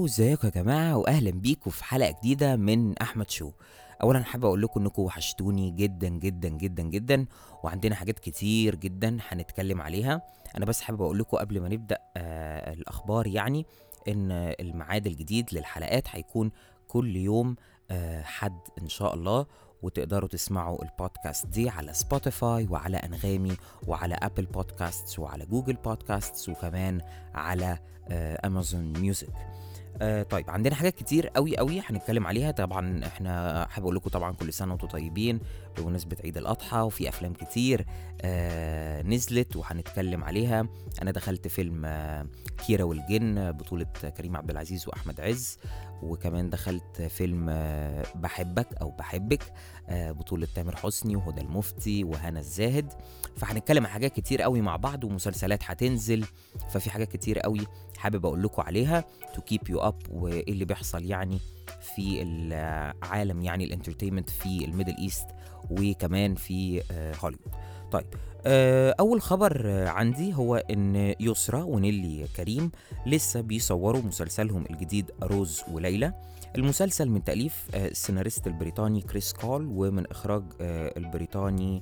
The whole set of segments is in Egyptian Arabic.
ازيكم يا جماعة واهلا بيكم في حلقة جديدة من احمد شو اولا حابب اقول لكم انكم وحشتوني جدا جدا جدا جدا وعندنا حاجات كتير جدا هنتكلم عليها انا بس حابب اقول لكم قبل ما نبدأ آه الاخبار يعني ان الميعاد الجديد للحلقات هيكون كل يوم آه حد ان شاء الله وتقدروا تسمعوا البودكاست دي على سبوتيفاي وعلى انغامي وعلى ابل بودكاست وعلى جوجل بودكاست وكمان على آه امازون ميوزك آه طيب عندنا حاجات كتير قوي قوي هنتكلم عليها طبعا احنا حابب اقول لكم طبعا كل سنه وانتم طيبين بمناسبه عيد الاضحى وفي افلام كتير آه نزلت وهنتكلم عليها انا دخلت فيلم آه كيرة والجن بطوله كريم عبد العزيز واحمد عز وكمان دخلت فيلم آه بحبك او بحبك آه بطوله تامر حسني وهدى المفتي وهنا الزاهد فهنتكلم عن حاجات كتير قوي مع بعض ومسلسلات هتنزل ففي حاجات كتير قوي حابب اقول لكم عليها تو كيب يو اب وايه اللي بيحصل يعني في العالم يعني الانترتينمنت في الميدل ايست وكمان في آه هوليوود طيب آه اول خبر آه عندي هو ان يسرا ونيلي كريم لسه بيصوروا مسلسلهم الجديد روز وليلى المسلسل من تأليف السيناريست البريطاني كريس كول ومن إخراج البريطاني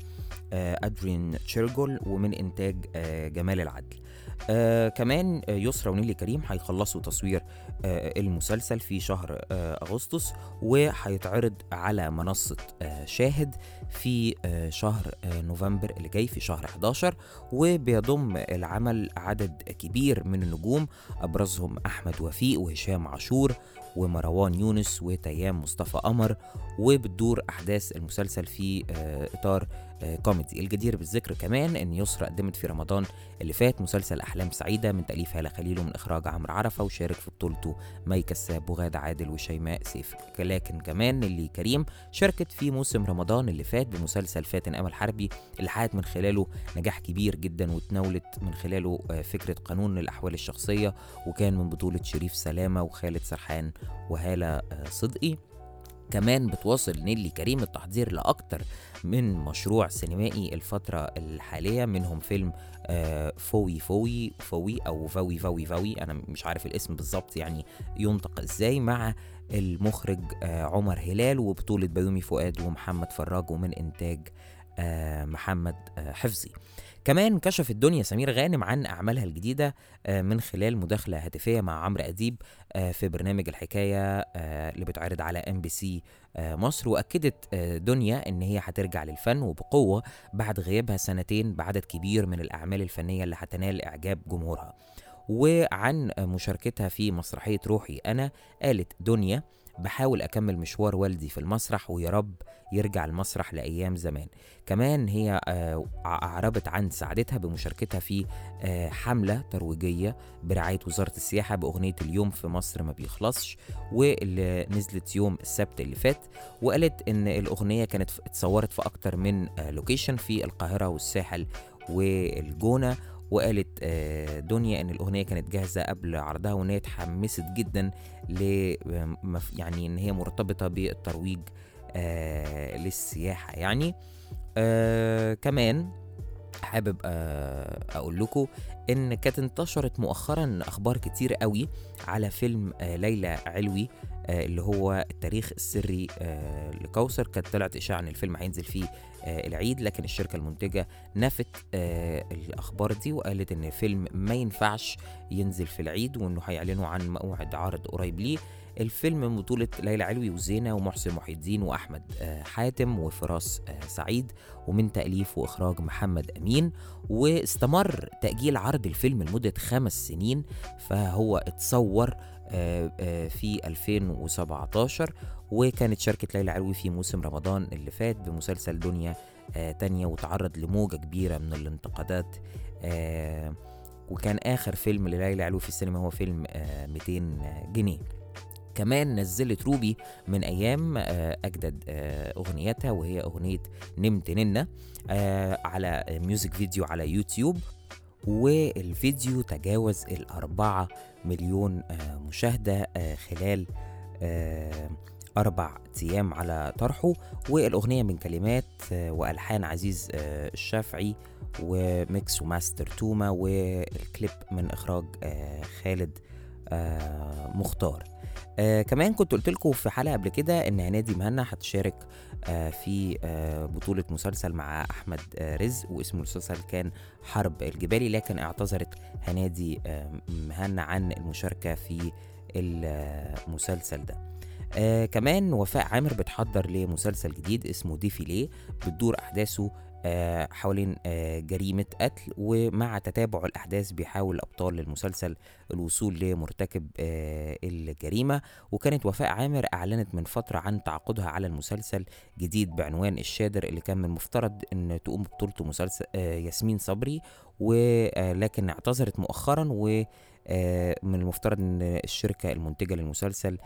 أدرين تشيرجول ومن إنتاج جمال العدل آه كمان يسرا ونيلي كريم هيخلصوا تصوير آه المسلسل في شهر آه أغسطس وهيتعرض على منصة آه شاهد في آه شهر آه نوفمبر اللي جاي في شهر 11 وبيضم العمل عدد كبير من النجوم أبرزهم أحمد وفيق وهشام عاشور ومروان يونس وتيام مصطفى قمر وبتدور أحداث المسلسل في آه إطار آه كوميدي الجدير بالذكر كمان ان يسرا قدمت في رمضان اللي فات مسلسل احلام سعيده من تاليف هاله خليل ومن اخراج عمرو عرفه وشارك في بطولته مي كساب وغادة عادل وشيماء سيف لكن كمان اللي كريم شاركت في موسم رمضان اللي فات بمسلسل فاتن امل حربي اللي حققت من خلاله نجاح كبير جدا وتناولت من خلاله آه فكره قانون الاحوال الشخصيه وكان من بطوله شريف سلامه وخالد سرحان وهاله آه صدقي كمان بتواصل نيلي كريم التحضير لأكتر من مشروع سينمائي الفترة الحالية منهم فيلم آه فوي فوي فوي أو فوي فوي فوي أنا مش عارف الاسم بالظبط يعني ينطق إزاي مع المخرج آه عمر هلال وبطولة بيومي فؤاد ومحمد فراج ومن إنتاج آه محمد حفظي كمان كشف الدنيا سمير غانم عن أعمالها الجديدة من خلال مداخلة هاتفية مع عمرو أديب في برنامج الحكاية اللي بتعرض على ام بي سي مصر وأكدت دنيا إن هي هترجع للفن وبقوة بعد غيابها سنتين بعدد كبير من الأعمال الفنية اللي هتنال إعجاب جمهورها وعن مشاركتها في مسرحية روحي أنا قالت دنيا بحاول أكمل مشوار والدي في المسرح ويا رب يرجع المسرح لأيام زمان كمان هي أعربت عن سعادتها بمشاركتها في حملة ترويجية برعاية وزارة السياحة بأغنية اليوم في مصر ما بيخلصش واللي نزلت يوم السبت اللي فات وقالت إن الأغنية كانت اتصورت في أكتر من لوكيشن في القاهرة والساحل والجونة وقالت دنيا ان الاغنيه كانت جاهزه قبل عرضها وان هي اتحمست جدا ل يعني ان هي مرتبطه بالترويج آه للسياحه يعني آه كمان حابب آه اقول لكم ان كانت انتشرت مؤخرا اخبار كتير قوي على فيلم آه ليلى علوي آه اللي هو التاريخ السري آه لكوثر كانت طلعت اشاعه ان الفيلم هينزل فيه آه العيد لكن الشركه المنتجه نفت آه الاخبار دي وقالت ان الفيلم ما ينفعش ينزل في العيد وانه هيعلنوا عن موعد عرض قريب ليه الفيلم من بطولة ليلى علوي وزينة ومحسن محي الدين وأحمد آه حاتم وفراس آه سعيد ومن تأليف وإخراج محمد أمين واستمر تأجيل عرض الفيلم لمدة خمس سنين فهو اتصور آه في 2017 وكانت شاركت ليلى علوي في موسم رمضان اللي فات بمسلسل دنيا تانية وتعرض لموجة كبيرة من الانتقادات وكان آخر فيلم لليلى علوي في السينما هو فيلم 200 جنيه كمان نزلت روبي من ايام اجدد اغنيتها وهي اغنيه نمت ننه على ميوزك فيديو على يوتيوب والفيديو تجاوز الأربعة مليون مشاهدة خلال أربع أيام على طرحه والأغنية من كلمات وألحان عزيز الشافعي وميكس وماستر توما والكليب من إخراج خالد آه مختار آه كمان كنت قلت لكم في حلقه قبل كده ان هنادي مهنا هتشارك آه في آه بطوله مسلسل مع احمد آه رزق واسم المسلسل كان حرب الجبالي لكن اعتذرت هنادي آه مهنا عن المشاركه في المسلسل ده آه كمان وفاء عامر بتحضر لمسلسل جديد اسمه ديفيليه بتدور احداثه آه حوالين آه جريمة قتل ومع تتابع الأحداث بيحاول أبطال المسلسل الوصول لمرتكب آه الجريمة وكانت وفاء عامر أعلنت من فترة عن تعاقدها على المسلسل جديد بعنوان الشادر اللي كان من المفترض أن تقوم ببطولته مسلسل آه ياسمين صبري ولكن اعتذرت مؤخرا و من المفترض ان الشركة المنتجة للمسلسل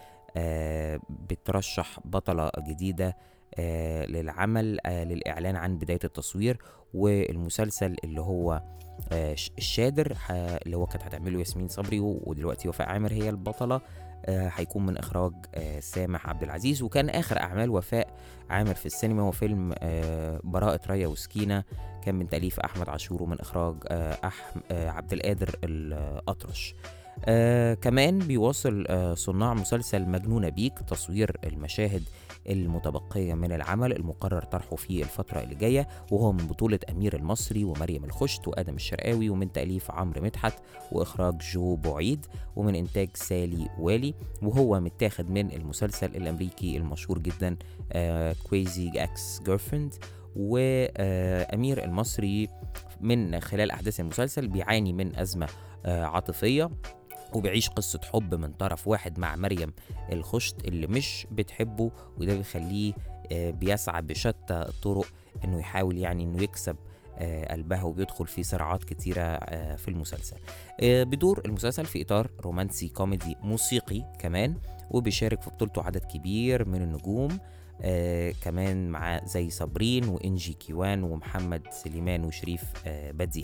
بترشح بطلة جديدة آه للعمل آه للإعلان عن بداية التصوير والمسلسل اللي هو آه الشادر اللي هو كانت هتعمله ياسمين صبري ودلوقتي وفاء عامر هي البطلة هيكون من إخراج سامح عبد العزيز وكان آخر أعمال وفاء عامر في السينما هو فيلم براءة ريا وسكينة كان من تأليف أحمد عاشور ومن إخراج أح... عبد القادر الأطرش آه كمان بيواصل آه صناع مسلسل مجنونة بيك تصوير المشاهد المتبقية من العمل المقرر طرحه في الفترة اللي جاية وهو من بطولة أمير المصري ومريم الخشت وآدم الشرقاوي ومن تأليف عمرو مدحت وإخراج جو بعيد ومن إنتاج سالي والي وهو متاخد من المسلسل الأمريكي المشهور جدا كويزي اكس جيرفريند وأمير المصري من خلال أحداث المسلسل بيعاني من أزمة آه عاطفية وبيعيش قصة حب من طرف واحد مع مريم الخشت اللي مش بتحبه وده بيخليه آه بيسعى بشتى الطرق انه يحاول يعني انه يكسب آه قلبها وبيدخل في صراعات كتيرة آه في المسلسل بيدور المسلسل في إطار رومانسي كوميدي موسيقي كمان وبيشارك في بطولته عدد كبير من النجوم آه كمان مع زي صابرين وإنجي كيوان ومحمد سليمان وشريف آه بديع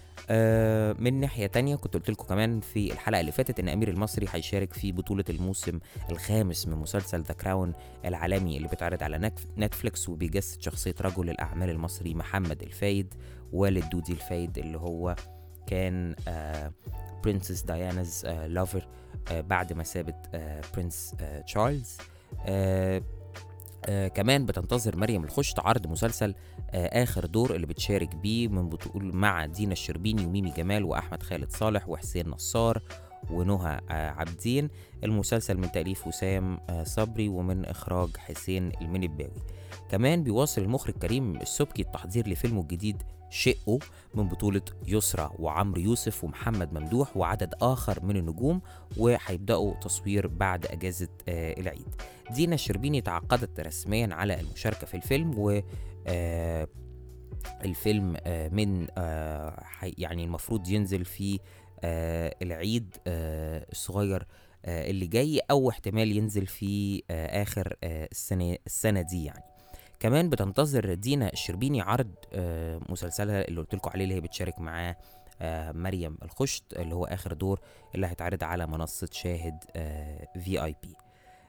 آه من ناحية تانية كنت قلت لكم كمان في الحلقة اللي فاتت إن أمير المصري هيشارك في بطولة الموسم الخامس من مسلسل ذا كراون العالمي اللي بيتعرض على نتفليكس وبيجسد شخصية رجل الأعمال المصري محمد الفايد والد دودي الفايد اللي هو كان آه برنسس دياناز آه لافر آه بعد ما سابت آه برنس آه تشارلز آه آه كمان بتنتظر مريم الخشت عرض مسلسل آه آخر دور اللي بتشارك بيه من بطول مع دينا الشربيني وميمي جمال وأحمد خالد صالح وحسين نصار ونهى آه عبدين المسلسل من تأليف وسام آه صبري ومن إخراج حسين المنباوي كمان بيواصل المخرج كريم السبكي التحضير لفيلمه الجديد شقه من بطولة يسرى وعمرو يوسف ومحمد ممدوح وعدد آخر من النجوم وهيبدأوا تصوير بعد أجازة آه العيد دينا الشربيني تعاقدت رسميا على المشاركة في الفيلم و آه الفيلم آه من آه يعني المفروض ينزل في آه العيد آه الصغير آه اللي جاي او احتمال ينزل في آه اخر آه السنه السنه دي يعني كمان بتنتظر دينا الشربيني عرض آه مسلسلها اللي قلت لكم عليه اللي هي بتشارك معاه آه مريم الخشت اللي هو اخر دور اللي هيتعرض على منصه شاهد آه في اي بي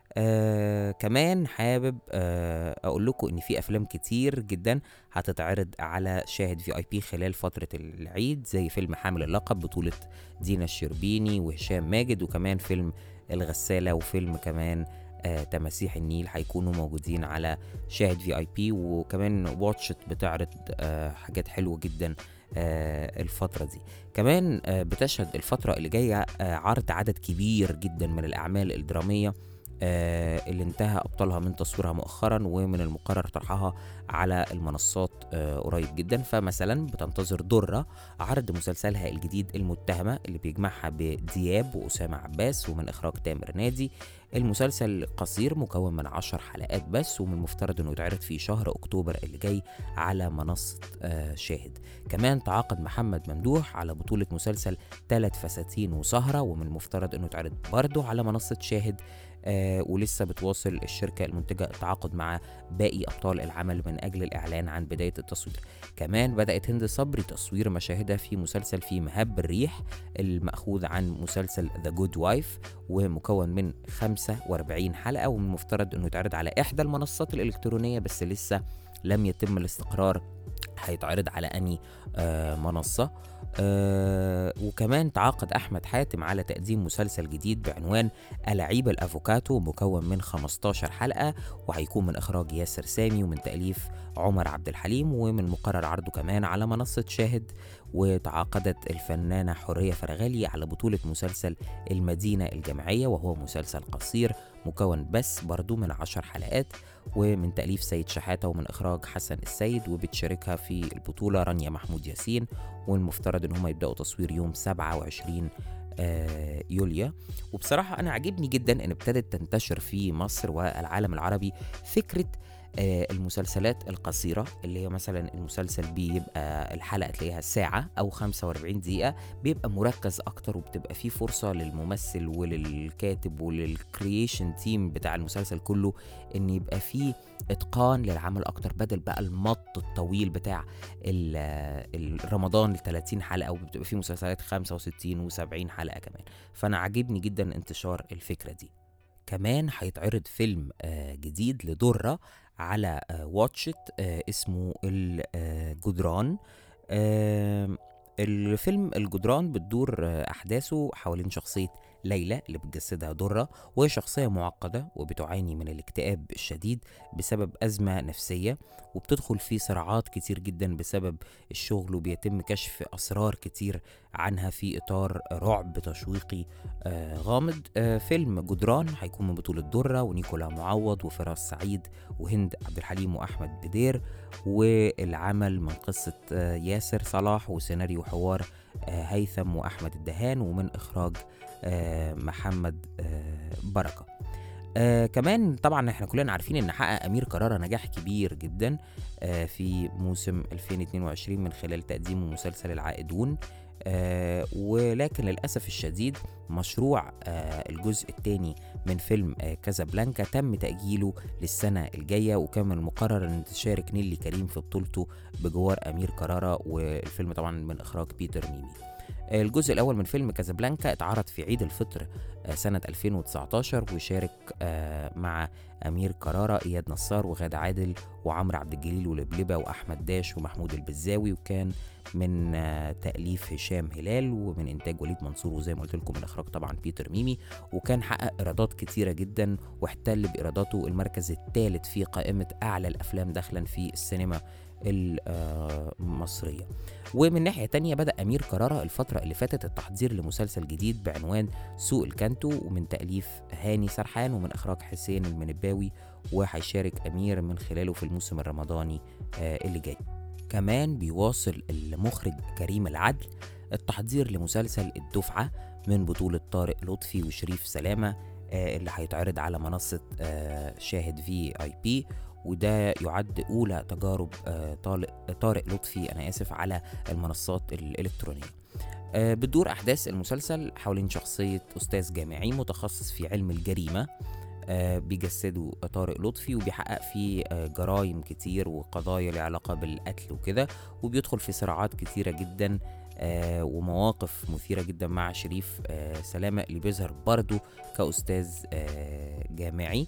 آه كمان حابب آه اقول لكم ان في افلام كتير جدا هتتعرض على شاهد في اي بي خلال فتره العيد زي فيلم حامل اللقب بطوله دينا الشربيني وهشام ماجد وكمان فيلم الغساله وفيلم كمان آه تماسيح النيل هيكونوا موجودين على شاهد في اي بي وكمان واتشت بتعرض آه حاجات حلوه جدا آه الفترة دي كمان آه بتشهد الفترة اللي جاية آه عرض عدد كبير جدا من الأعمال الدرامية آه اللي انتهى ابطالها من تصويرها مؤخرا ومن المقرر طرحها على المنصات آه قريب جدا فمثلا بتنتظر درة عرض مسلسلها الجديد المتهمة اللي بيجمعها بدياب وأسامة عباس ومن إخراج تامر نادي المسلسل قصير مكون من عشر حلقات بس ومن المفترض انه يتعرض في شهر اكتوبر اللي جاي على منصة آه شاهد كمان تعاقد محمد ممدوح على بطولة مسلسل ثلاث فساتين وسهرة ومن المفترض انه يتعرض برضه على منصة شاهد آه ولسه بتواصل الشركة المنتجة التعاقد مع باقي أبطال العمل من أجل الإعلان عن بداية التصوير كمان بدأت هند صبري تصوير مشاهدها في مسلسل في مهب الريح المأخوذ عن مسلسل ذا جود وايف ومكون من 45 حلقة ومن المفترض أنه يتعرض على إحدى المنصات الإلكترونية بس لسه لم يتم الاستقرار هيتعرض على اني آه منصه آه وكمان تعاقد احمد حاتم على تقديم مسلسل جديد بعنوان ألاعيب الافوكاتو مكون من 15 حلقه وهيكون من اخراج ياسر سامي ومن تاليف عمر عبد الحليم ومن مقرر عرضه كمان على منصه شاهد وتعاقدت الفنانه حوريه فرغالي على بطوله مسلسل المدينه الجامعيه وهو مسلسل قصير مكون بس برضو من عشر حلقات ومن تأليف سيد شحاتة ومن إخراج حسن السيد وبتشاركها في البطولة رانيا محمود ياسين والمفترض إن هم يبدأوا تصوير يوم 27 آه، يوليو وبصراحة أنا عجبني جدا إن ابتدت تنتشر في مصر والعالم العربي فكرة آه، المسلسلات القصيرة اللي هي مثلا المسلسل بيبقى الحلقة تلاقيها ساعة أو 45 دقيقة بيبقى مركز أكتر وبتبقى فيه فرصة للممثل وللكاتب وللكرييشن تيم بتاع المسلسل كله إن يبقى فيه إتقان للعمل أكتر بدل بقى المط الطويل بتاع رمضان ال 30 حلقة وبتبقى فيه مسلسلات 65 و70 حلقة كمان فأنا عاجبني جدا انتشار الفكرة دي كمان هيتعرض فيلم آه، جديد لدرة على واتشت آه، اسمه الجدران الفيلم الجدران بتدور آه، أحداثه حوالين شخصية ليلى اللي بتجسدها درة وهي شخصية معقدة وبتعاني من الاكتئاب الشديد بسبب أزمة نفسية وبتدخل في صراعات كتير جدا بسبب الشغل وبيتم كشف أسرار كتير عنها في إطار رعب تشويقي آه غامض آه فيلم جدران هيكون من بطولة درة ونيكولا معوض وفراس سعيد وهند عبد الحليم وأحمد بدير والعمل من قصة آه ياسر صلاح وسيناريو حوار آه هيثم وأحمد الدهان ومن إخراج آه محمد آه بركة آه كمان طبعا احنا كلنا عارفين ان حقق امير كرارة نجاح كبير جدا آه في موسم 2022 من خلال تقديمه مسلسل العائدون آه ولكن للأسف الشديد مشروع آه الجزء الثاني من فيلم آه كازابلانكا تم تأجيله للسنة الجاية وكان من المقرر أن تشارك نيلي كريم في بطولته بجوار أمير كرارة والفيلم طبعا من إخراج بيتر ميمي الجزء الأول من فيلم كازابلانكا اتعرض في عيد الفطر آه، سنة 2019 وشارك آه، مع أمير كرارة إياد نصار وغادة عادل وعمرو عبد الجليل ولبلبة وأحمد داش ومحمود البزاوي وكان من آه، تأليف هشام هلال ومن إنتاج وليد منصور وزي ما قلت لكم من إخراج طبعا بيتر ميمي وكان حقق إيرادات كتيرة جدا واحتل بإيراداته المركز الثالث في قائمة أعلى الأفلام دخلا في السينما المصرية ومن ناحية تانية بدأ أمير كرارة الفترة اللي فاتت التحضير لمسلسل جديد بعنوان سوق الكانتو ومن تأليف هاني سرحان ومن إخراج حسين المنباوي وهيشارك أمير من خلاله في الموسم الرمضاني آه، اللي جاي كمان بيواصل المخرج كريم العدل التحضير لمسلسل الدفعة من بطولة طارق لطفي وشريف سلامة آه، اللي هيتعرض على منصة آه، شاهد في اي بي وده يعد أولى تجارب آه، طارق لطفي أنا آسف على المنصات الإلكترونية آه، بتدور أحداث المسلسل حوالين شخصية أستاذ جامعي متخصص في علم الجريمة آه، بيجسده طارق لطفي وبيحقق فيه جرائم كتير وقضايا لها علاقة بالقتل وكده وبيدخل في صراعات كتيرة جدا ومواقف مثيرة جدا مع شريف سلامة اللي بيظهر برضه كأستاذ جامعي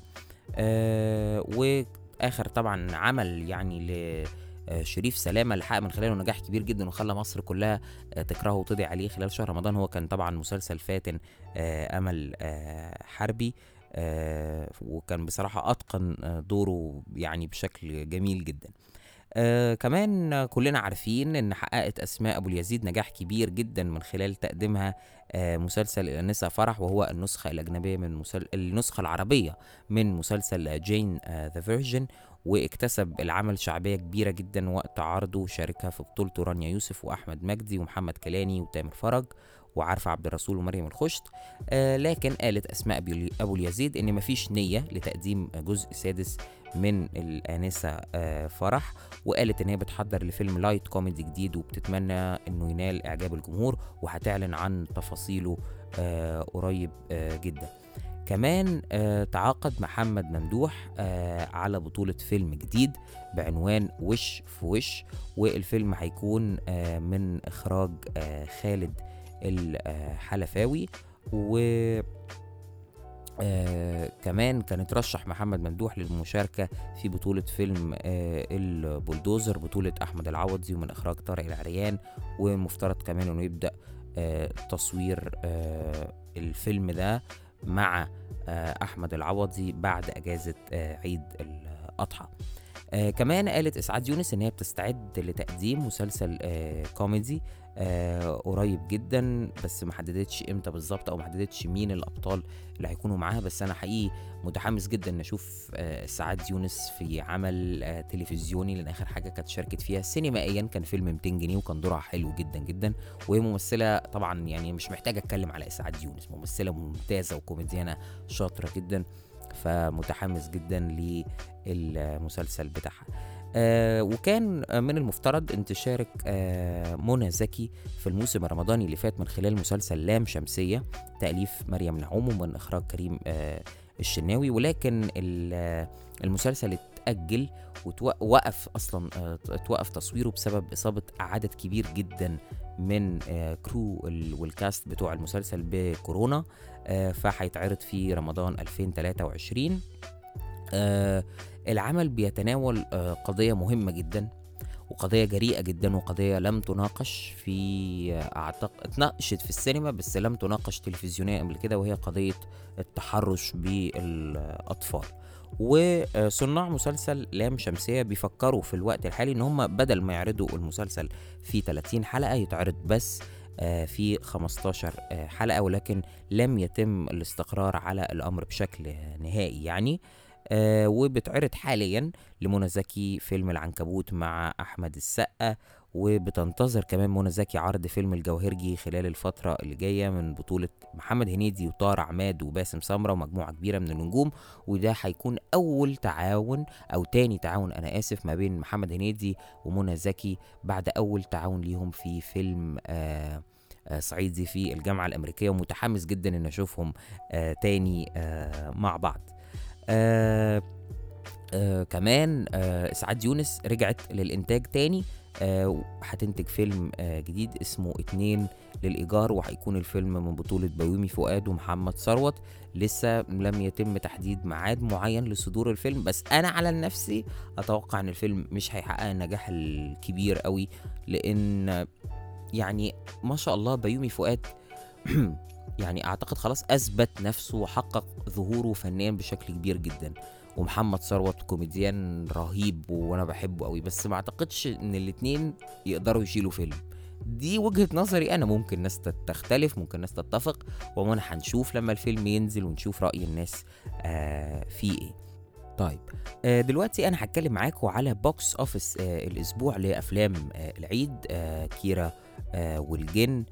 اخر طبعا عمل يعني ل شريف سلامه اللي حقق من خلاله نجاح كبير جدا وخلى مصر كلها آه، تكرهه وتضي عليه خلال شهر رمضان هو كان طبعا مسلسل فاتن آه، امل آه، حربي وكان بصراحه اتقن دوره يعني بشكل جميل جدا آه كمان كلنا عارفين ان حققت اسماء ابو اليزيد نجاح كبير جدا من خلال تقديمها آه مسلسل الانسه فرح وهو النسخه الاجنبيه من مسل... النسخه العربيه من مسلسل جين ذا فيرجن واكتسب العمل شعبيه كبيره جدا وقت عرضه شاركها في بطولته رانيا يوسف واحمد مجدي ومحمد كلاني وتامر فرج وعارفة عبد الرسول ومريم الخشت آه لكن قالت أسماء أبو اليزيد إن مفيش نية لتقديم جزء سادس من الآنسة آه فرح وقالت إن هي بتحضر لفيلم لايت كوميدي جديد وبتتمنى إنه ينال إعجاب الجمهور وهتعلن عن تفاصيله آه قريب آه جدا كمان آه تعاقد محمد ممدوح آه على بطولة فيلم جديد بعنوان وش في وش والفيلم هيكون آه من إخراج آه خالد الحلفاوي و آه كمان كان اترشح محمد ممدوح للمشاركة في بطولة فيلم آه البولدوزر بطولة أحمد العوضي ومن إخراج طارق العريان ومفترض كمان إنه يبدأ آه تصوير آه الفيلم ده مع آه أحمد العوضي بعد أجازة آه عيد الأضحى آه كمان قالت اسعاد يونس ان هي بتستعد لتقديم مسلسل آه كوميدي آه قريب جدا بس ما حددتش امتى بالظبط او ما حددتش مين الابطال اللي هيكونوا معاها بس انا حقيقي متحمس جدا ان اشوف آه سعاد يونس في عمل آه تلفزيوني لان اخر حاجه كانت شاركت فيها سينمائيا كان فيلم 200 جنيه وكان دورها حلو جدا جدا وهي ممثله طبعا يعني مش محتاجه اتكلم على اسعاد يونس ممثله ممتازه وكوميديانه شاطره جدا فمتحمس جدا للمسلسل بتاعها آه وكان من المفترض ان تشارك آه منى زكي في الموسم الرمضاني اللي فات من خلال مسلسل لام شمسيه تاليف مريم نعوم ومن اخراج كريم آه الشناوي ولكن المسلسل اتاجل ووقف اصلا آه توقف تصويره بسبب اصابه عدد كبير جدا من آه كرو والكاست بتوع المسلسل بكورونا آه فهيتعرض في رمضان 2023 آه العمل بيتناول آه قضية مهمة جدا وقضية جريئة جدا وقضية لم تناقش في أعتقد اتناقشت في السينما بس لم تناقش تلفزيونيا قبل كده وهي قضية التحرش بالأطفال وصناع مسلسل لام شمسية بيفكروا في الوقت الحالي ان هم بدل ما يعرضوا المسلسل في 30 حلقة يتعرض بس في 15 حلقة ولكن لم يتم الاستقرار على الأمر بشكل نهائي يعني آه وبتعرض حاليا لمنى زكي فيلم العنكبوت مع احمد السقا وبتنتظر كمان منى زكي عرض فيلم الجوهرجي خلال الفترة اللي جاية من بطولة محمد هنيدي وطار عماد وباسم سمرة ومجموعة كبيرة من النجوم وده هيكون أول تعاون أو تاني تعاون أنا آسف ما بين محمد هنيدي ومنى زكي بعد أول تعاون ليهم في فيلم آه آه صعيدي في الجامعة الأمريكية ومتحمس جدا إن أشوفهم آه تاني آه مع بعض آه آه كمان آه اسعاد يونس رجعت للانتاج تاني آه هتنتج فيلم آه جديد اسمه اتنين للايجار وهيكون الفيلم من بطولة بيومي فؤاد ومحمد ثروت لسه لم يتم تحديد ميعاد معين لصدور الفيلم بس انا على نفسي اتوقع ان الفيلم مش هيحقق النجاح الكبير قوي لان يعني ما شاء الله بيومي فؤاد يعني اعتقد خلاص اثبت نفسه وحقق ظهوره فنيا بشكل كبير جدا ومحمد ثروت كوميديان رهيب وانا بحبه قوي بس ما اعتقدش ان الاتنين يقدروا يشيلوا فيلم دي وجهة نظري انا ممكن ناس تختلف ممكن ناس تتفق ومن هنشوف لما الفيلم ينزل ونشوف رأي الناس آه فيه ايه طيب آه دلوقتي انا هتكلم معاكم على بوكس اوفيس آه الاسبوع لافلام آه العيد آه كيرا آه والجن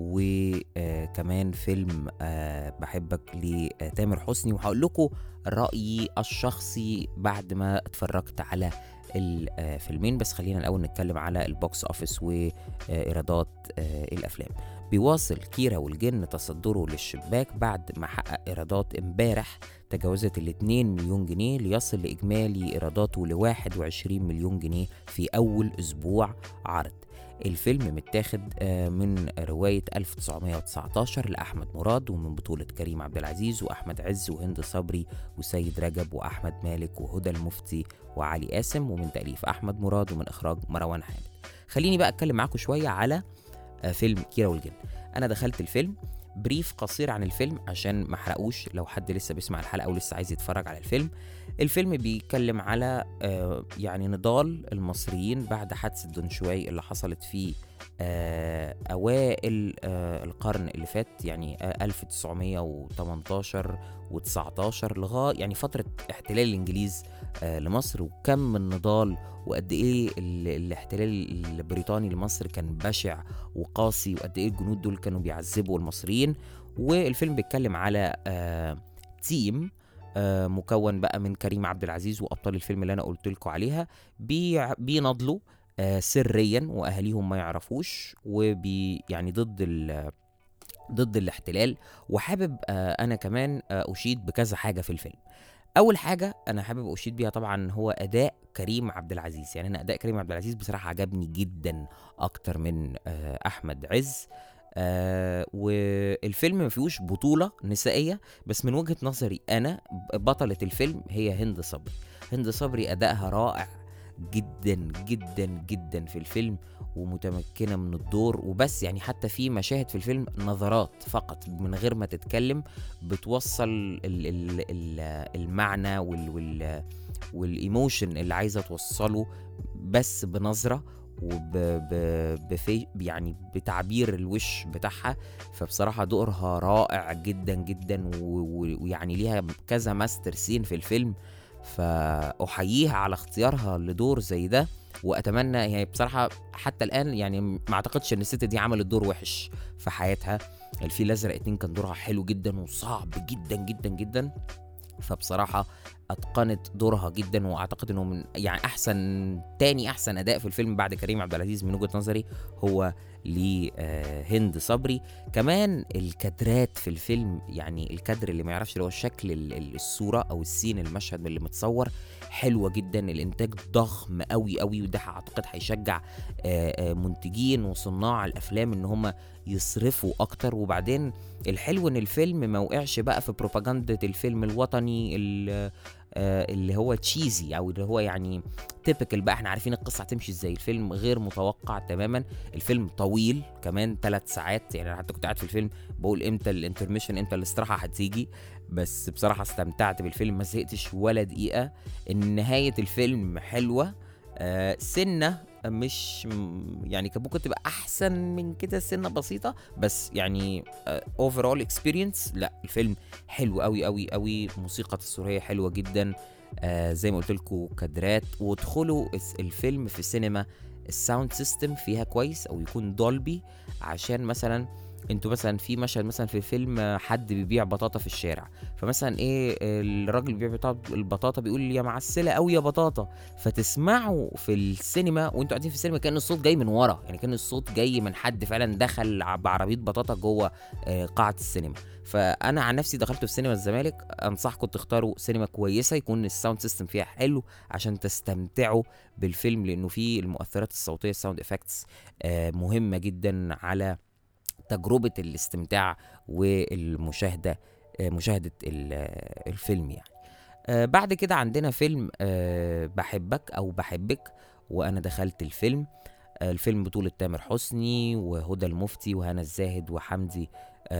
وكمان فيلم آه بحبك لتامر حسني وهقول لكم رأيي الشخصي بعد ما اتفرجت على الفيلمين بس خلينا الأول نتكلم على البوكس أوفيس وإيرادات آه الأفلام بيواصل كيرا والجن تصدره للشباك بعد ما حقق إيرادات امبارح تجاوزت ال 2 مليون جنيه ليصل لإجمالي إيراداته ل 21 مليون جنيه في أول أسبوع عرض الفيلم متاخد من رواية 1919 لأحمد مراد ومن بطولة كريم عبد العزيز وأحمد عز وهند صبري وسيد رجب وأحمد مالك وهدى المفتي وعلي قاسم ومن تأليف أحمد مراد ومن إخراج مروان حامد خليني بقى أتكلم معاكم شوية على فيلم كيرا والجن أنا دخلت الفيلم بريف قصير عن الفيلم عشان ما احرقوش لو حد لسه بيسمع الحلقه او لسه عايز يتفرج على الفيلم الفيلم بيتكلم على آه يعني نضال المصريين بعد حادثه دنشواي اللي حصلت في آه اوائل آه القرن اللي فات يعني 1918 و19 لغايه يعني فتره احتلال الانجليز لمصر وكم النضال وقد ايه الاحتلال البريطاني لمصر كان بشع وقاسي وقد ايه الجنود دول كانوا بيعذبوا المصريين والفيلم بيتكلم على آه تيم آه مكون بقى من كريم عبد العزيز وابطال الفيلم اللي انا قلت لكم عليها بي بينضلوا آه سريا واهاليهم ما يعرفوش وبي يعني ضد ضد الاحتلال وحابب آه انا كمان آه اشيد بكذا حاجه في الفيلم اول حاجه انا حابب اشيد بيها طبعا هو اداء كريم عبد العزيز يعني انا اداء كريم عبد العزيز بصراحه عجبني جدا اكتر من احمد عز آه والفيلم ما فيهوش بطولة نسائية بس من وجهة نظري أنا بطلة الفيلم هي هند صبري هند صبري أدائها رائع جدا جدا جدا في الفيلم ومتمكنة من الدور وبس يعني حتى في مشاهد في الفيلم نظرات فقط من غير ما تتكلم بتوصل ال ال ال المعنى وال وال والايموشن اللي عايزة توصله بس بنظرة وب ب بفي يعني بتعبير الوش بتاعها فبصراحة دورها رائع جدا جدا ويعني ليها كذا ماستر سين في الفيلم فأحييها على اختيارها لدور زي ده واتمنى يعني بصراحه حتى الان يعني ما اعتقدش ان الست دي عملت دور وحش في حياتها الفيل الازرق اتنين كان دورها حلو جدا وصعب جدا جدا جدا فبصراحة اتقنت دورها جدا واعتقد انه من يعني احسن تاني احسن اداء في الفيلم بعد كريم عبد العزيز من وجهة نظري هو لهند صبري كمان الكادرات في الفيلم يعني الكادر اللي ما يعرفش اللي هو شكل الصورة او السين المشهد اللي متصور حلوة جدا الانتاج ضخم قوي قوي وده اعتقد هيشجع منتجين وصناع الافلام ان هم يصرفوا اكتر وبعدين الحلو ان الفيلم ما وقعش بقى في بروباجندا الفيلم الوطني اللي هو تشيزي او اللي هو يعني تيبيكال بقى احنا عارفين القصه هتمشي ازاي الفيلم غير متوقع تماما الفيلم طويل كمان ثلاث ساعات يعني انا حتى كنت قاعد في الفيلم بقول امتى الانترميشن امتى الاستراحه هتيجي بس بصراحه استمتعت بالفيلم ما زهقتش ولا دقيقه ان نهايه الفيلم حلوه آه سنه مش يعني كان ممكن تبقى احسن من كده سنه بسيطه بس يعني اوفرول uh, اكسبيرينس لا الفيلم حلو قوي قوي قوي موسيقى تصويريه حلوه جدا آه زي ما قلت لكم كادرات وادخلوا الفيلم في السينما الساوند سيستم فيها كويس او يكون دولبي عشان مثلا انتوا مثلا في مشهد مثلا في فيلم حد بيبيع بطاطا في الشارع فمثلا ايه الراجل بيبيع البطاطا بيقول يا معسله قوي يا بطاطا فتسمعوا في السينما وانتوا قاعدين في السينما كان الصوت جاي من ورا يعني كان الصوت جاي من حد فعلا دخل بعربيه بطاطا جوه قاعه السينما فانا عن نفسي دخلت في سينما الزمالك انصحكم تختاروا سينما كويسه يكون الساوند سيستم فيها حلو عشان تستمتعوا بالفيلم لانه فيه المؤثرات الصوتيه الساوند افكتس مهمه جدا على تجربة الاستمتاع والمشاهدة مشاهدة الفيلم يعني بعد كده عندنا فيلم بحبك أو بحبك وأنا دخلت الفيلم الفيلم بطولة تامر حسني وهدى المفتي وهنا الزاهد وحمدي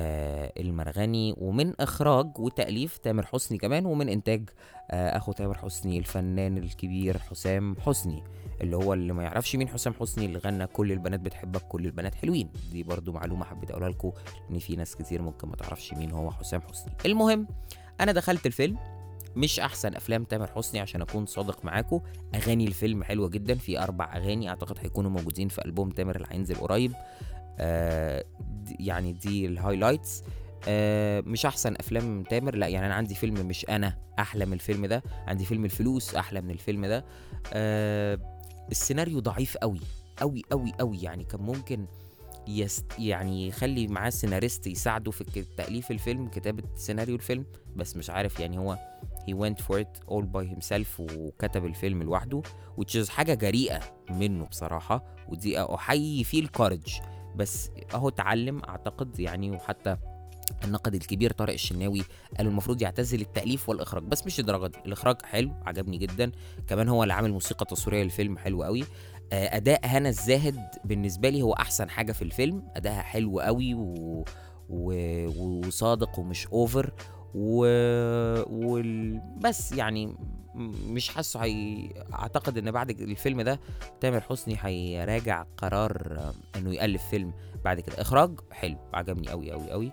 المرغني ومن إخراج وتأليف تامر حسني كمان ومن إنتاج أخو تامر حسني الفنان الكبير حسام حسني اللي هو اللي ما يعرفش مين حسام حسني اللي غنى كل البنات بتحبك كل البنات حلوين دي برضو معلومه حبيت اقولها لكم ان في ناس كتير ممكن ما تعرفش مين هو حسام حسني المهم انا دخلت الفيلم مش احسن افلام تامر حسني عشان اكون صادق معاكم اغاني الفيلم حلوه جدا في اربع اغاني اعتقد هيكونوا موجودين في البوم تامر اللي هينزل قريب آه يعني دي الهايلايتس آه مش احسن افلام تامر لا يعني انا عندي فيلم مش انا احلى من الفيلم ده عندي فيلم الفلوس احلى من الفيلم ده آه السيناريو ضعيف قوي قوي قوي قوي يعني كان ممكن يست يعني يخلي معاه سيناريست يساعده في تأليف الفيلم كتابة سيناريو الفيلم بس مش عارف يعني هو he went for it all by himself وكتب الفيلم لوحده which is حاجة جريئة منه بصراحة ودي أحيي فيه الكارج بس أهو اتعلم أعتقد يعني وحتى الناقد الكبير طارق الشناوي قال المفروض يعتزل التأليف والإخراج بس مش الدرجة دي الإخراج حلو عجبني جدا كمان هو اللي عامل موسيقى تصويرية للفيلم حلو قوي أداء هنا الزاهد بالنسبة لي هو أحسن حاجة في الفيلم أداءها حلو قوي و... و... وصادق ومش أوفر و... و... بس يعني مش حاسه هي اعتقد ان بعد الفيلم ده تامر حسني هيراجع قرار انه يالف فيلم بعد كده اخراج حلو عجبني قوي قوي قوي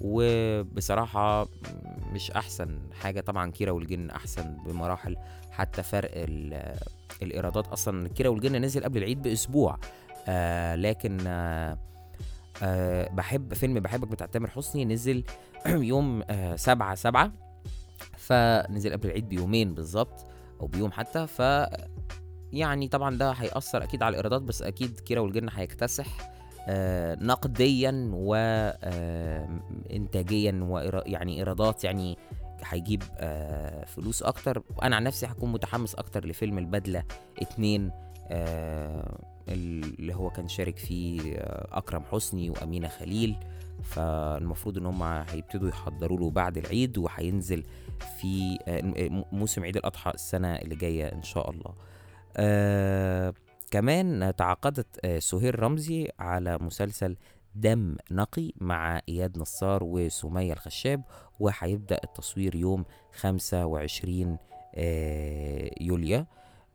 وبصراحة مش أحسن حاجة طبعا كيرة والجن أحسن بمراحل حتى فرق الإيرادات أصلا كيرة والجن نزل قبل العيد بأسبوع آه لكن آه آه بحب فيلم بحبك بتاع تامر حسني نزل يوم آه سبعة سبعة فنزل قبل العيد بيومين بالظبط أو بيوم حتى ف يعني طبعا ده هيأثر أكيد على الإيرادات بس أكيد كيرة والجن هيكتسح آه نقديا وانتاجيا آه يعني ايرادات يعني هيجيب آه فلوس اكتر انا عن نفسي هكون متحمس اكتر لفيلم البدله اتنين اللي هو كان شارك فيه آه، اكرم حسني وامينه خليل فالمفروض ان هم هيبتدوا يحضروا له بعد العيد وهينزل في آه، م- موسم عيد الاضحى السنه اللي جايه ان شاء الله آه كمان تعاقدت آه، سهير رمزي على مسلسل دم نقي مع إياد نصار وسمية الخشاب وهيبدأ التصوير يوم 25 آه، يوليو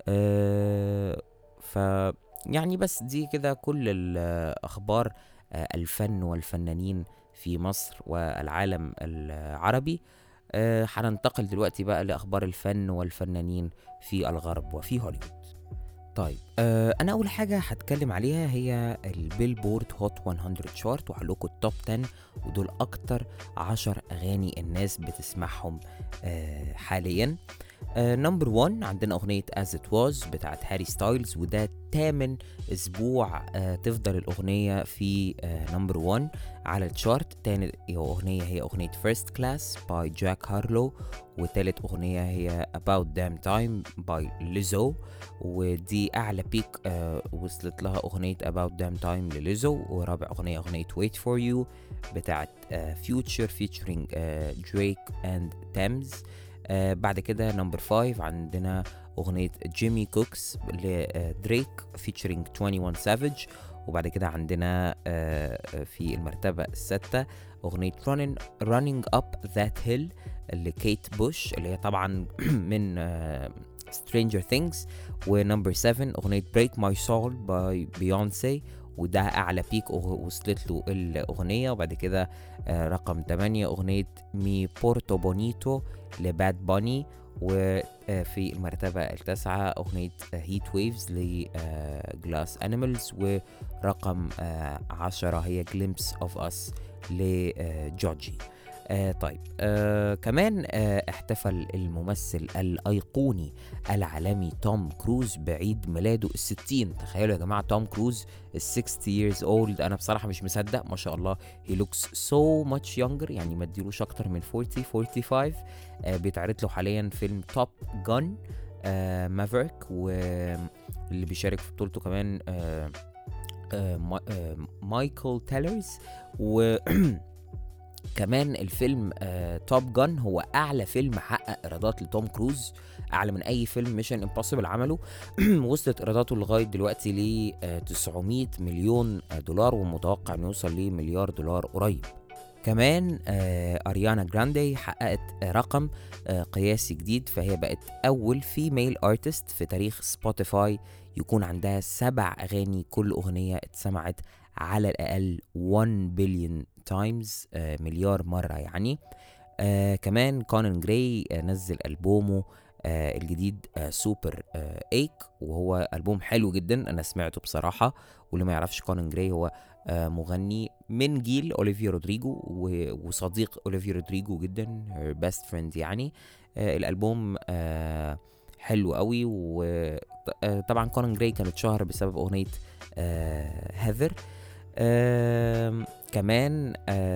آه، ف يعني بس دي كده كل الأخبار آه، الفن والفنانين في مصر والعالم العربي آه، هننتقل دلوقتي بقى لأخبار الفن والفنانين في الغرب وفي هوليوود طيب آه انا اول حاجه هتكلم عليها هي البيلبورد هوت 100 شارت وهقول لكم التوب 10 ودول اكتر 10 اغاني الناس بتسمعهم آه حاليا نمبر 1 عندنا اغنيه از ات واز بتاعت هاري ستايلز وده تامن اسبوع آه تفضل الاغنيه في نمبر 1 على الشارت تاني اغنيه هي اغنيه فيرست كلاس باي جاك هارلو وتالت اغنيه هي about damn time باي ليزو ودي اعلى بيك آه وصلت لها اغنيه about damn time لليزو ورابع اغنيه اغنيه wait for you بتاعت آه future featuring آه دريك اند تامز آه بعد كده نمبر 5 عندنا اغنيه جيمي كوكس لدريك featuring 21 سافيج وبعد كده عندنا آه في المرتبه السادسه اغنيه running running up that hill لكيت بوش اللي هي طبعا من آه Stranger Things ونمبر 7 أغنية Break My Soul by Beyonce وده أعلى بيك وصلت له الأغنية وبعد كده آه رقم 8 أغنية مي بورتو بونيتو لباد باني وفي المرتبة التاسعة أغنية هيت ويفز لجلاس أنيمالز ورقم آه عشرة هي Glimpse of Us لجورجي آه طيب آه كمان آه احتفل الممثل الأيقوني العالمي توم كروز بعيد ميلاده الستين تخيلوا يا جماعة توم كروز ال 60 years old أنا بصراحة مش مصدق ما شاء الله he looks so much younger يعني ما اديلوش أكتر من 40 45 آه بيتعرض له حاليا فيلم توب جون آه مافريك واللي بيشارك في بطولته كمان آه آه ما- آه مايكل تيلرز و كمان الفيلم آه توب جان هو اعلى فيلم حقق ايرادات لتوم كروز اعلى من اي فيلم ميشن امبوسيبل عمله وصلت ايراداته لغايه دلوقتي ل آه 900 مليون آه، دولار ومتوقع انه يوصل لمليار دولار قريب كمان آه اريانا جراندي حققت آه رقم آه قياسي جديد فهي بقت اول فيميل ارتست في تاريخ سبوتيفاي يكون عندها سبع اغاني كل اغنيه اتسمعت على الاقل 1 بليون تايمز مليار مره يعني آه كمان كونن جراي آه نزل البومه آه الجديد آه سوبر آه ايك وهو البوم حلو جدا انا سمعته بصراحه واللي ما يعرفش كونن جراي هو آه مغني من جيل اوليفيا رودريجو و- وصديق اوليفيا رودريجو جدا بيست فريند يعني آه الالبوم آه حلو قوي وطبعا كونن جراي كان اتشهر بسبب اغنيه آه هيذر آم، كمان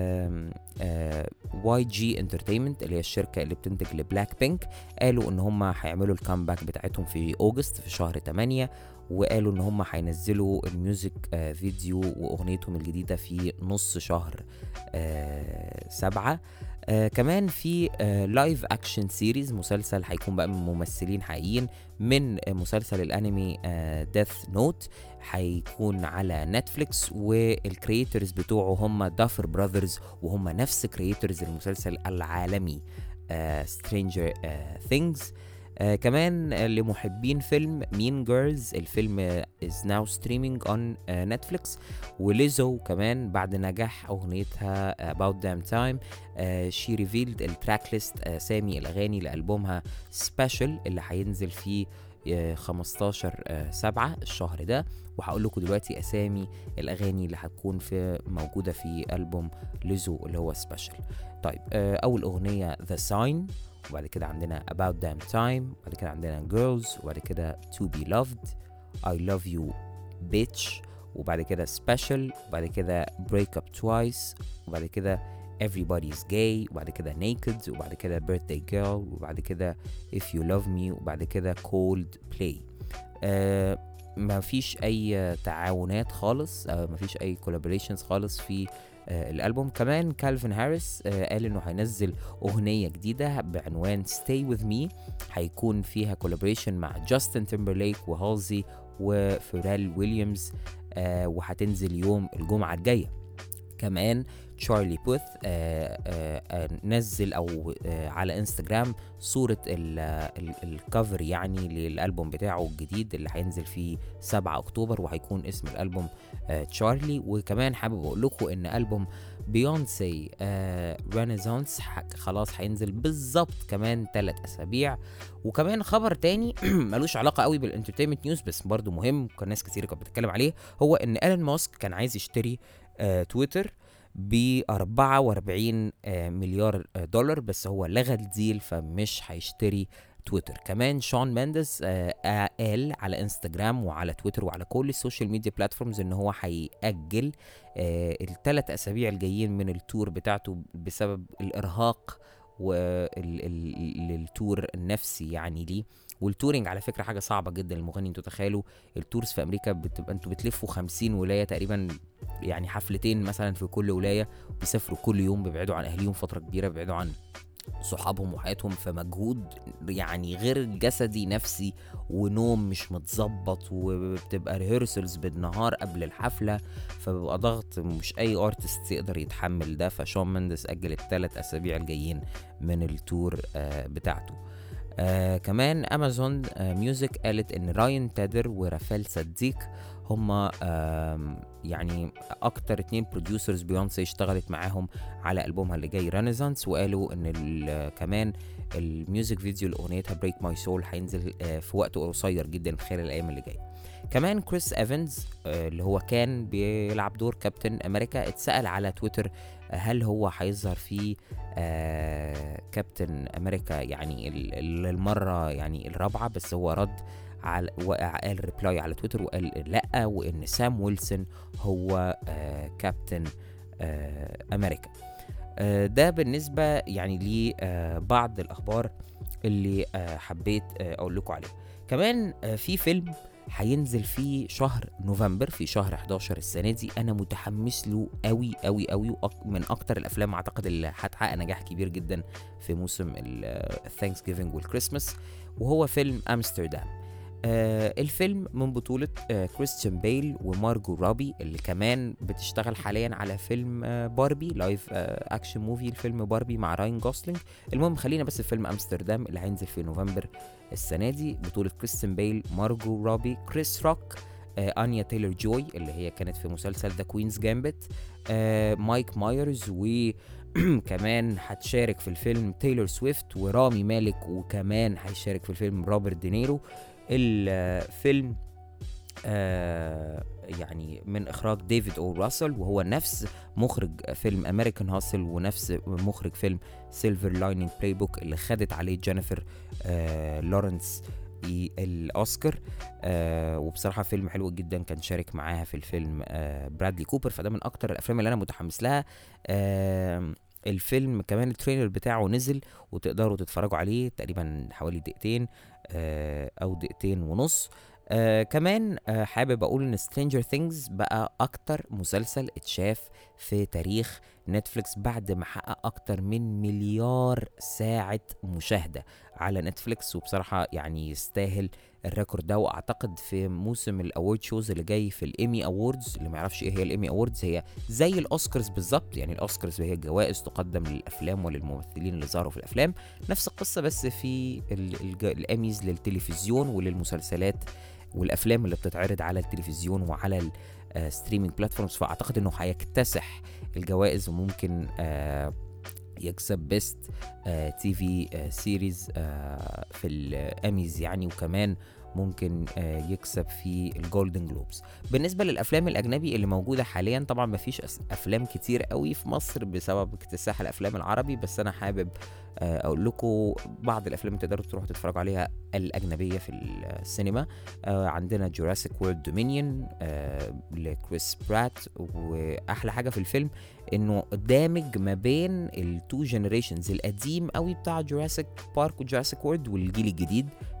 واي جي انترتينمنت اللي هي الشركه اللي بتنتج لبلاك بينك قالوا ان هم هيعملوا الكامباك بتاعتهم في اوجست في شهر 8 وقالوا ان هم هينزلوا الميوزك آه، فيديو واغنيتهم الجديده في نص شهر آه، سبعة آه كمان في آه لايف اكشن سيريز مسلسل هيكون بقى من ممثلين حقيقيين من آه مسلسل الانمي آه ديث نوت هيكون على نتفليكس والكرييترز بتوعه هم دافر براذرز وهم نفس كرييترز المسلسل العالمي سترينجر ثينجز آه كمان آه، لمحبين فيلم مين جيرلز الفيلم از ناو ستريمينج اون نتفليكس وليزو كمان بعد نجاح اغنيتها about damn time شي ريفيلد التراك ليست اسامي الاغاني لالبومها سبيشال اللي هينزل في آه، 15 آه، سبعة الشهر ده وهقول لكم دلوقتي اسامي الاغاني اللي هتكون في موجوده في البوم ليزو اللي هو سبيشال طيب آه، اول اغنيه ذا ساين وبعد كده عندنا about damn time وبعد كده عندنا girls وبعد كده to be loved I love you bitch وبعد كده special وبعد كده break up twice وبعد كده everybody's gay وبعد كده naked وبعد كده birthday girl وبعد كده if you love me وبعد كده cold play آه ما فيش اي تعاونات خالص آه، ما فيش اي كولابوريشنز خالص في آه، الالبوم كمان كالفين هاريس آه، قال انه هينزل اغنيه جديده بعنوان Stay With Me هيكون فيها كولابوريشن مع جاستن تيمبرليك وهالزي وفيرال ويليامز آه، وهتنزل يوم الجمعه الجايه كمان تشارلي بوث آه، آه، آه، نزل او آه، على انستجرام صورة ال- ال- الكفر يعني للألبوم بتاعه الجديد اللي هينزل فيه 7 أكتوبر وهيكون اسم الألبوم آه، تشارلي وكمان حابب أقول لكم إن ألبوم بيونسي آه رينيسانس خلاص هينزل بالظبط كمان 3 أسابيع وكمان خبر تاني ملوش علاقة قوي بالانترتينمنت نيوز بس برضه مهم كان ناس كتير كانت بتتكلم عليه هو إن إيلون ماسك كان عايز يشتري آه تويتر ب 44 آه، مليار آه، دولار بس هو لغى الديل فمش هيشتري تويتر كمان شون مينديز آه، آه، قال على انستجرام وعلى تويتر وعلى كل السوشيال ميديا بلاتفورمز ان هو هيأجل آه، الثلاث اسابيع الجايين من التور بتاعته بسبب الارهاق والتور النفسي يعني ليه والتورنج على فكره حاجه صعبه جدا للمغني انتوا تخيلوا التورز في امريكا بتبقى انتوا بتلفوا 50 ولايه تقريبا يعني حفلتين مثلا في كل ولايه بيسافروا كل يوم بيبعدوا عن اهاليهم فتره كبيره بيبعدوا عن صحابهم وحياتهم فمجهود يعني غير جسدي نفسي ونوم مش متظبط وبتبقى ريهرسلز بالنهار قبل الحفله فبيبقى ضغط مش اي ارتست يقدر يتحمل ده فشون مندس اجل الثلاث اسابيع الجايين من التور آه بتاعته آه كمان امازون آه ميوزك قالت ان راين تادر ورافال صديق هما آم، يعني اكتر اتنين بروديوسرز بيونسي اشتغلت معاهم على البومها اللي جاي رينيسانس وقالوا ان ال- كمان الميوزك فيديو لاغنيتها بريك ماي سول هينزل آه، في وقت قصير جدا خلال الايام اللي جايه كمان كريس ايفنز آه، اللي هو كان بيلعب دور كابتن امريكا اتسال على تويتر آه، هل هو هيظهر في آه، كابتن امريكا يعني ال- ال- المره يعني الرابعه بس هو رد على وقال ريبلاي على تويتر وقال لا وان سام ويلسون هو آه كابتن آه امريكا آه ده بالنسبه يعني لبعض الاخبار اللي آه حبيت آه اقول لكم عليها كمان آه في فيلم هينزل في شهر نوفمبر في شهر 11 السنه دي انا متحمس له قوي قوي قوي وأك- من اكتر الافلام اعتقد اللي هتحقق نجاح كبير جدا في موسم الثانكس جيفنج والكريسماس وهو فيلم امستردام آه الفيلم من بطولة آه كريستيان بيل ومارجو رابي اللي كمان بتشتغل حاليا على فيلم آه باربي لايف آه اكشن موفي الفيلم باربي مع راين جوسلينج المهم خلينا بس في فيلم امستردام اللي هينزل في نوفمبر السنة دي بطولة كريستيان بيل مارجو رابي كريس روك آه انيا تايلر جوي اللي هي كانت في مسلسل ذا كوينز جامبت آه مايك مايرز و كمان هتشارك في الفيلم تايلور سويفت ورامي مالك وكمان هيشارك في الفيلم روبرت دينيرو الفيلم آه يعني من اخراج ديفيد او راسل وهو نفس مخرج فيلم امريكان هاسل ونفس مخرج فيلم سيلفر لايننج بلاي بوك اللي خدت عليه جينيفر آه لورنس ي- الاوسكار آه وبصراحه فيلم حلو جدا كان شارك معاها في الفيلم آه برادلي كوبر فده من اكتر الافلام اللي انا متحمس لها آه الفيلم كمان التريلر بتاعه نزل وتقدروا تتفرجوا عليه تقريبا حوالي دقيقتين آه او دقيقتين ونص آه كمان آه حابب اقول ان سترينجر ثينجز بقى اكتر مسلسل اتشاف في تاريخ نتفليكس بعد ما حقق اكتر من مليار ساعة مشاهدة على نتفليكس وبصراحة يعني يستاهل الريكورد ده واعتقد في موسم الاورد شوز اللي جاي في الايمي اووردز اللي ما يعرفش ايه هي الايمي اووردز هي زي الاوسكارز بالظبط يعني الاوسكارز هي جوائز تقدم للافلام وللممثلين اللي ظهروا في الافلام نفس القصة بس في ال- الج- الاميز للتلفزيون وللمسلسلات والافلام اللي بتتعرض على التلفزيون وعلى الستريمينج بلاتفورمز فاعتقد انه هيكتسح الجوائز وممكن آه يكسب بيست تي في سيريز في الاميز يعني وكمان ممكن آه، يكسب في الجولدن جلوبز بالنسبه للافلام الاجنبي اللي موجوده حاليا طبعا مفيش أس- افلام كتير قوي في مصر بسبب اكتساح الافلام العربي بس انا حابب آه، اقول لكم بعض الافلام اللي تقدروا تروحوا تتفرجوا عليها الاجنبيه في السينما آه، عندنا جوراسيك وورلد دومينيون لكريس برات واحلى حاجه في الفيلم انه دامج ما بين التو جنريشنز القديم قوي بتاع جوراسيك بارك وجوراسيك وورلد والجيل الجديد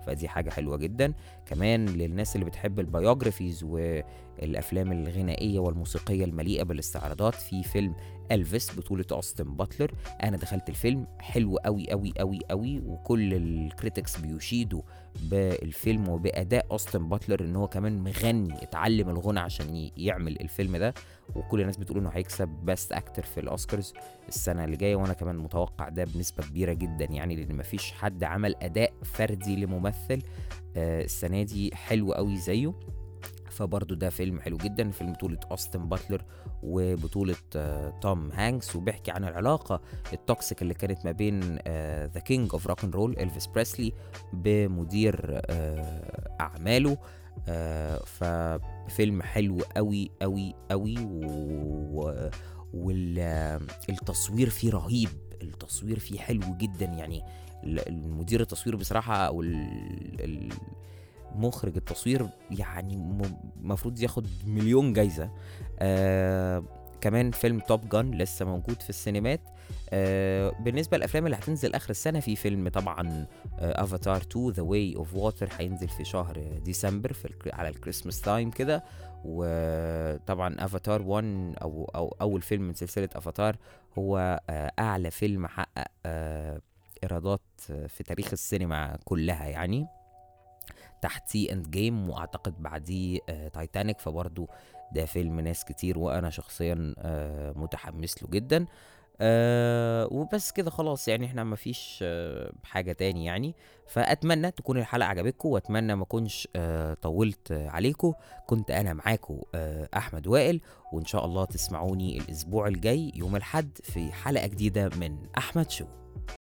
فدي حاجه حلوه جدا كمان للناس اللي بتحب البيوجرافيز والافلام الغنائيه والموسيقيه المليئه بالاستعراضات في فيلم الفيس بطوله اوستن باتلر انا دخلت الفيلم حلو قوي قوي قوي قوي وكل الكريتكس بيشيدوا بالفيلم وباداء اوستن باتلر ان هو كمان مغني اتعلم الغنى عشان ي- يعمل الفيلم ده وكل الناس بتقول انه هيكسب بيست اكتر في الاوسكارز السنه اللي جايه وانا كمان متوقع ده بنسبه كبيره جدا يعني لان مفيش حد عمل اداء فردي لممثل آه، السنه دي حلو قوي زيه فبرضه ده فيلم حلو جدا فيلم بطولة أوستن باتلر وبطولة آه، توم هانكس وبيحكي عن العلاقة التوكسيك اللي كانت ما بين ذا كينج اوف روك اند رول إلفيس بريسلي بمدير آه، أعماله آه، ففيلم حلو قوي قوي قوي و... والتصوير فيه رهيب التصوير فيه حلو جدا يعني ال- المدير التصوير بصراحة أو ال- ال- مخرج التصوير يعني المفروض ياخد مليون جايزة آه كمان فيلم توب جان لسه موجود في السينمات آه بالنسبة للأفلام اللي هتنزل آخر السنة في فيلم طبعا افاتار 2 ذا واي اوف ووتر هينزل في شهر ديسمبر في الك- على الكريسماس تايم كده وطبعا افاتار 1 او او اول فيلم من سلسلة افاتار هو آه اعلى فيلم حقق آه ايرادات آه، في تاريخ السينما كلها يعني تحتيه اند جيم واعتقد بعديه آه تايتانيك فبرضه ده فيلم ناس كتير وانا شخصيا آه متحمس له جدا آه وبس كده خلاص يعني احنا مفيش آه حاجة تاني يعني فأتمنى تكون الحلقة عجبتكم وأتمنى ما أكونش آه طولت آه عليكم كنت أنا معاكم آه أحمد وائل وإن شاء الله تسمعوني الأسبوع الجاي يوم الحد في حلقة جديدة من أحمد شو